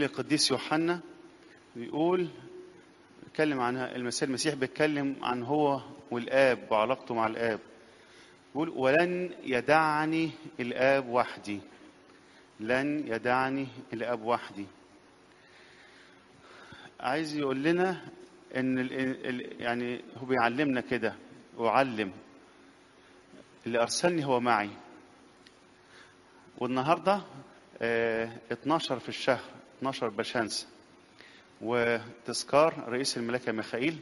القديس يوحنا بيقول بيتكلم عن المسيح المسيح بيتكلم عن هو والآب وعلاقته مع الآب بيقول ولن يدعني الآب وحدي لن يدعني الآب وحدي عايز يقول لنا ان ال ال يعني هو بيعلمنا كده وعلم اللي ارسلني هو معي والنهارده اه 12 في الشهر 12 بشمس وتذكار رئيس الملائكه ميخائيل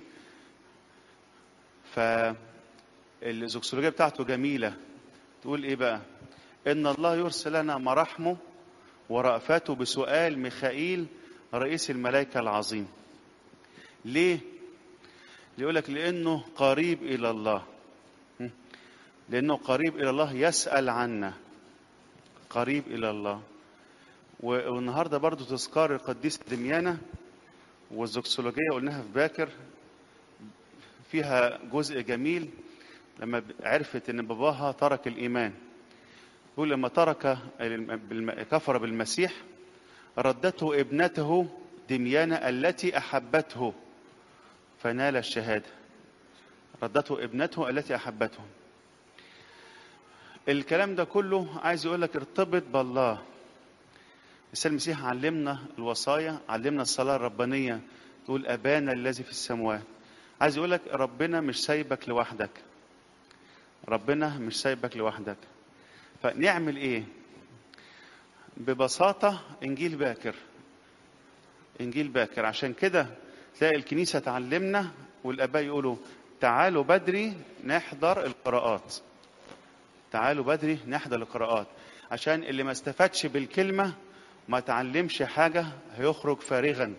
فالزوكسولوجيه بتاعته جميله تقول ايه بقى ان الله يرسل لنا مراحمه ورأفته بسؤال ميخائيل رئيس الملائكه العظيم ليه يقول لك لانه قريب الى الله لانه قريب الى الله يسال عنا قريب الى الله والنهارده برضو تذكار القديس دميانة والزوكسولوجية قلناها في باكر فيها جزء جميل لما عرفت ان باباها ترك الايمان يقول لما ترك كفر بالمسيح ردته ابنته دميانة التي احبته فنال الشهادة ردته ابنته التي احبته الكلام ده كله عايز يقول لك ارتبط بالله السيد المسيح علمنا الوصايا علمنا الصلاة الربانية تقول أبانا الذي في السماوات عايز يقول لك ربنا مش سايبك لوحدك ربنا مش سايبك لوحدك فنعمل ايه ببساطة انجيل باكر انجيل باكر عشان كده تلاقي الكنيسة تعلمنا والاباء يقولوا تعالوا بدري نحضر القراءات تعالوا بدري نحضر القراءات عشان اللي ما استفادش بالكلمه ما تعلمش حاجة هيخرج فارغا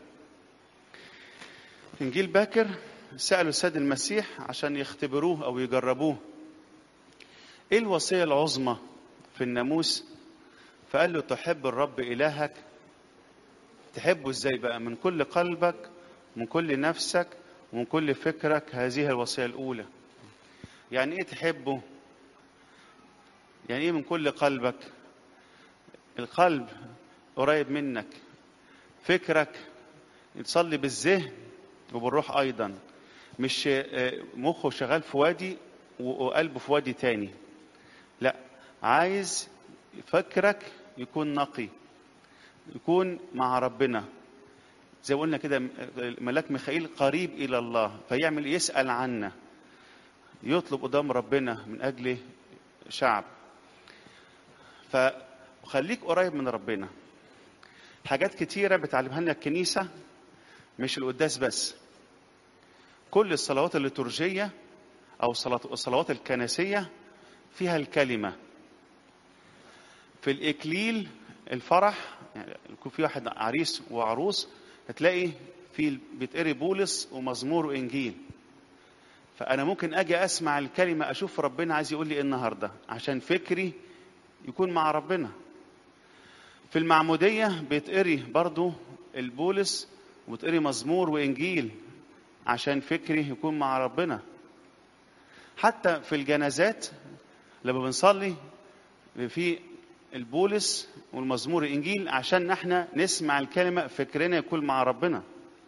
إنجيل باكر سألوا السيد المسيح عشان يختبروه أو يجربوه إيه الوصية العظمى في الناموس فقال له تحب الرب إلهك تحبه إزاي بقى من كل قلبك من كل نفسك ومن كل فكرك هذه الوصية الأولى يعني إيه تحبه يعني إيه من كل قلبك القلب قريب منك فكرك تصلي بالذهن وبالروح ايضا مش مخه شغال في وادي وقلبه في وادي تاني لا عايز فكرك يكون نقي يكون مع ربنا زي ما قلنا كده ملاك ميخائيل قريب الى الله فيعمل يسال عنا يطلب قدام ربنا من اجل شعب فخليك قريب من ربنا حاجات كتيرة بتعلمها لنا الكنيسة مش القداس بس كل الصلوات الليتورجية أو الصلوات الكنسية فيها الكلمة في الإكليل الفرح يعني يكون في واحد عريس وعروس هتلاقي في بيتقري بولس ومزمور وإنجيل فأنا ممكن أجي أسمع الكلمة أشوف ربنا عايز يقول لي إيه النهاردة عشان فكري يكون مع ربنا في المعمودية بيتقري برضو البولس وتقري مزمور وإنجيل عشان فكري يكون مع ربنا حتى في الجنازات لما بنصلي في البولس والمزمور الإنجيل عشان احنا نسمع الكلمة فكرنا يكون مع ربنا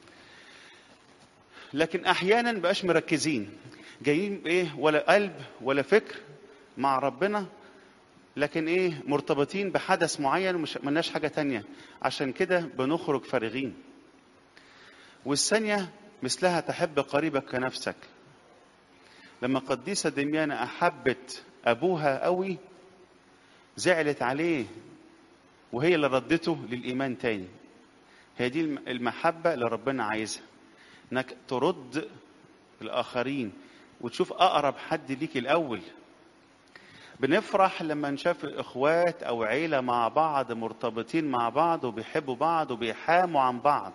لكن أحيانا بقاش مركزين جايين إيه ولا قلب ولا فكر مع ربنا لكن ايه مرتبطين بحدث معين ومش ملناش حاجه تانية عشان كده بنخرج فارغين والثانيه مثلها تحب قريبك كنفسك لما قديسه دميانة احبت ابوها قوي زعلت عليه وهي اللي ردته للايمان تاني هي دي المحبه اللي ربنا عايزها انك ترد الاخرين وتشوف اقرب حد ليك الاول بنفرح لما نشاف اخوات او عيله مع بعض مرتبطين مع بعض وبيحبوا بعض وبيحاموا عن بعض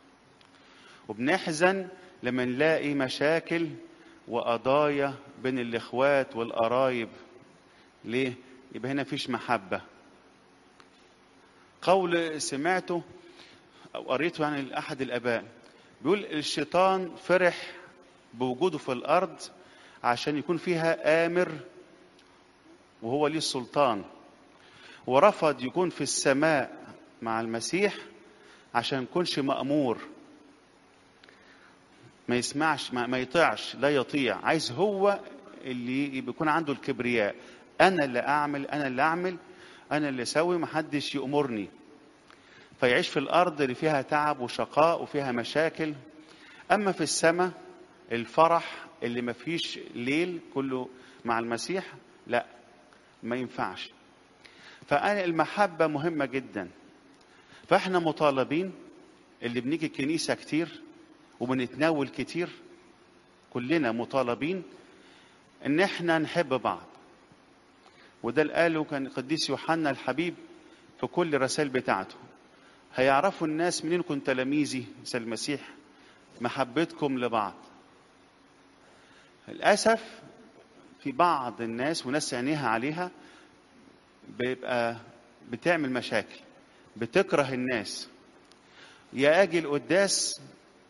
وبنحزن لما نلاقي مشاكل وقضايا بين الاخوات والقرايب ليه يبقى هنا فيش محبه قول سمعته او قريته يعني لاحد الاباء بيقول الشيطان فرح بوجوده في الارض عشان يكون فيها امر وهو ليه السلطان ورفض يكون في السماء مع المسيح عشان ما يكونش مأمور ما يسمعش ما, ما يطيعش لا يطيع عايز هو اللي يكون عنده الكبرياء انا اللي اعمل انا اللي اعمل انا اللي اسوي محدش يامرني فيعيش في الارض اللي فيها تعب وشقاء وفيها مشاكل اما في السماء الفرح اللي ما فيش ليل كله مع المسيح لا ما ينفعش فأنا المحبة مهمة جدا فاحنا مطالبين اللي بنيجي الكنيسة كتير وبنتناول كتير كلنا مطالبين ان احنا نحب بعض وده اللي قاله كان القديس يوحنا الحبيب في كل الرسائل بتاعته هيعرفوا الناس منين كنت تلاميذي مثل المسيح محبتكم لبعض للأسف في بعض الناس وناس عينيها عليها بيبقى بتعمل مشاكل بتكره الناس يا اجي القداس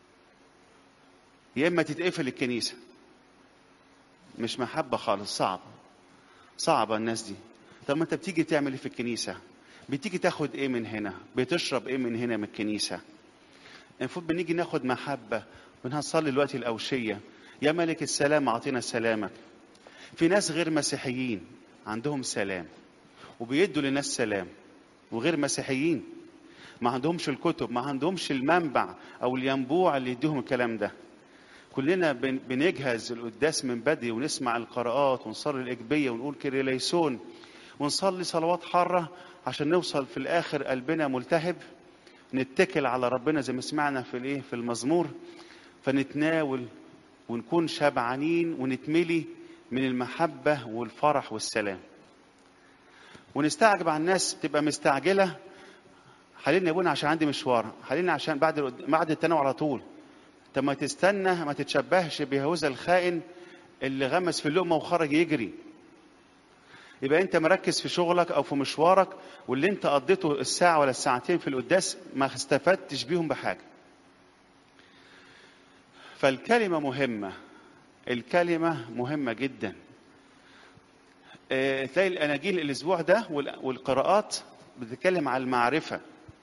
يا اما تتقفل الكنيسه مش محبه خالص صعب صعبه الناس دي طب ما انت بتيجي تعمل ايه في الكنيسه بتيجي تاخد ايه من هنا بتشرب ايه من هنا من الكنيسه المفروض بنيجي ناخد محبه بنصلي دلوقتي الاوشيه يا ملك السلام اعطينا سلامك في ناس غير مسيحيين عندهم سلام وبيدوا للناس سلام وغير مسيحيين ما عندهمش الكتب ما عندهمش المنبع او الينبوع اللي يديهم الكلام ده كلنا بن- بنجهز القداس من بدري ونسمع القراءات ونصلي الاجبيه ونقول كريليسون ونصلي صلوات حاره عشان نوصل في الاخر قلبنا ملتهب نتكل على ربنا زي ما سمعنا في الايه في المزمور فنتناول ونكون شبعانين ونتملي من المحبه والفرح والسلام ونستعجب على الناس تبقى مستعجله حللني يا ابونا عشان عندي مشوار حللني عشان بعد القد- بعد التناول على طول طب ما تستنى ما تتشبهش بهذا الخائن اللي غمس في اللقمه وخرج يجري يبقى انت مركز في شغلك او في مشوارك واللي انت قضيته الساعه ولا الساعتين في القداس ما استفدتش بيهم بحاجه فالكلمه مهمه الكلمه مهمه جدا آه، تلاقي الاناجيل الاسبوع ده وال- والقراءات بتتكلم على المعرفه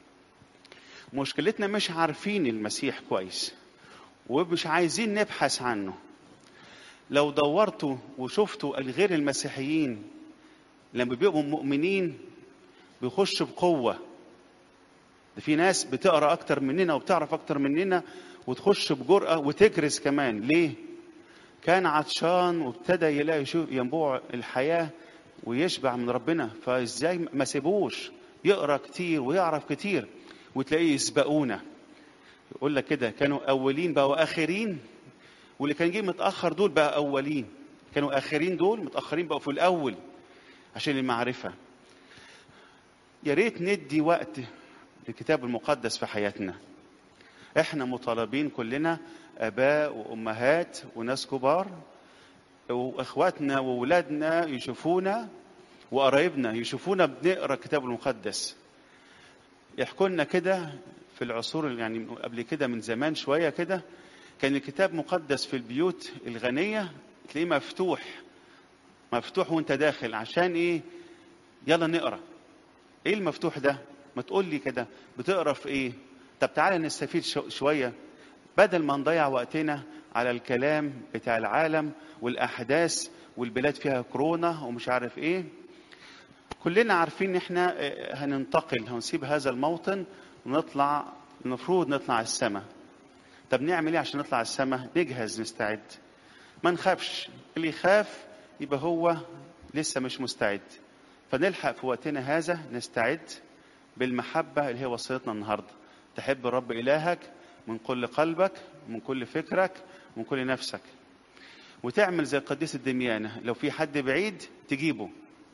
مشكلتنا مش عارفين المسيح كويس ومش عايزين نبحث عنه لو دورتوا وشفتوا الغير المسيحيين لما بيبقوا مؤمنين بيخشوا بقوة ده في ناس بتقرا اكتر مننا وبتعرف اكتر مننا وتخش بجرأة وتكرز كمان ليه كان عطشان وابتدى يلاقي شو ينبوع الحياة ويشبع من ربنا فازاي ما سيبوش يقرا كتير ويعرف كتير وتلاقيه يسبقونا يقول لك كده كانوا اولين بقوا اخرين واللي كان جه متاخر دول بقى اولين كانوا اخرين دول متاخرين بقوا في الاول عشان المعرفه يا ريت ندي وقت للكتاب المقدس في حياتنا احنا مطالبين كلنا اباء وامهات وناس كبار واخواتنا واولادنا يشوفونا وقرايبنا يشوفونا بنقرا الكتاب المقدس يحكوا لنا كده في العصور يعني قبل كده من زمان شويه كده كان الكتاب مقدس في البيوت الغنيه تلاقيه مفتوح مفتوح وانت داخل عشان ايه يلا نقرا ايه المفتوح ده ما تقول لي كده بتقرا في ايه طب تعالى نستفيد شو- شويه بدل ما نضيع وقتنا على الكلام بتاع العالم والاحداث والبلاد فيها كورونا ومش عارف ايه كلنا عارفين ان احنا آه، هننتقل هنسيب هذا الموطن ونطلع المفروض نطلع السماء طب نعمل ايه عشان نطلع السماء نجهز نستعد ما نخافش اللي يخاف يبقى هو لسه مش مستعد فنلحق في وقتنا هذا نستعد بالمحبة اللي هي وصيتنا النهاردة تحب رب إلهك من كل قلبك من كل فكرك من كل نفسك وتعمل زي القديس الدميانة لو في حد بعيد تجيبه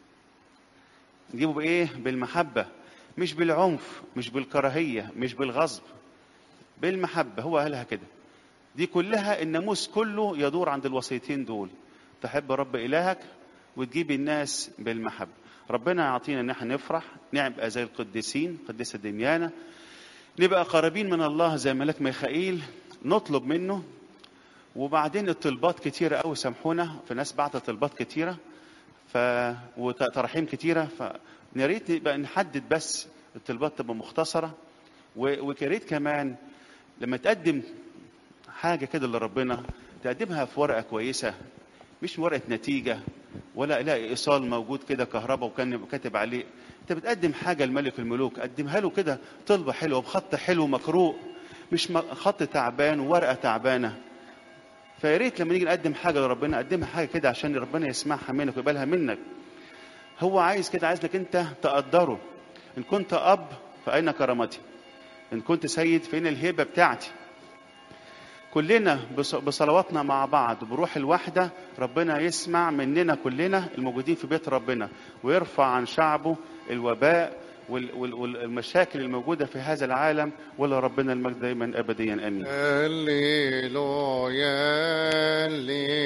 تجيبه بإيه بالمحبة مش بالعنف مش بالكراهية مش بالغصب بالمحبة هو قالها كده دي كلها الناموس كله يدور عند الوصيتين دول تحب رب إلهك وتجيب الناس بالمحبة ربنا يعطينا ان احنا نفرح نبقى زي القديسين قديسة دميانة نبقى قريبين من الله زي ملاك ميخائيل نطلب منه وبعدين الطلبات كتيرة قوي سامحونا في ناس بعت طلبات كتيرة ف وتراحيم كتيرة فيا ريت نبقى نحدد بس الطلبات تبقى مختصرة و- وكريت كمان لما تقدم حاجة كده لربنا تقدمها في ورقة كويسة مش ورقة نتيجة ولا لا ايصال موجود كده كهرباء وكان كاتب عليه انت بتقدم حاجة لملك الملوك قدمها له كده طلبة حلوة بخط حلو مقروء مش م- خط تعبان وورقة تعبانة فيا ريت لما نيجي نقدم حاجة لربنا قدمها حاجة كده عشان ربنا يسمعها منك ويقبلها منك هو عايز كده عايزك انت تقدره ان كنت اب فاين كرامتي ان كنت سيد فين الهيبه بتاعتي كلنا بص- بصلواتنا مع بعض بروح الوحده ربنا يسمع مننا كلنا الموجودين في بيت ربنا ويرفع عن شعبه الوباء وال- وال- والمشاكل الموجوده في هذا العالم ولا ربنا المجد دايما ابديا امين هللويا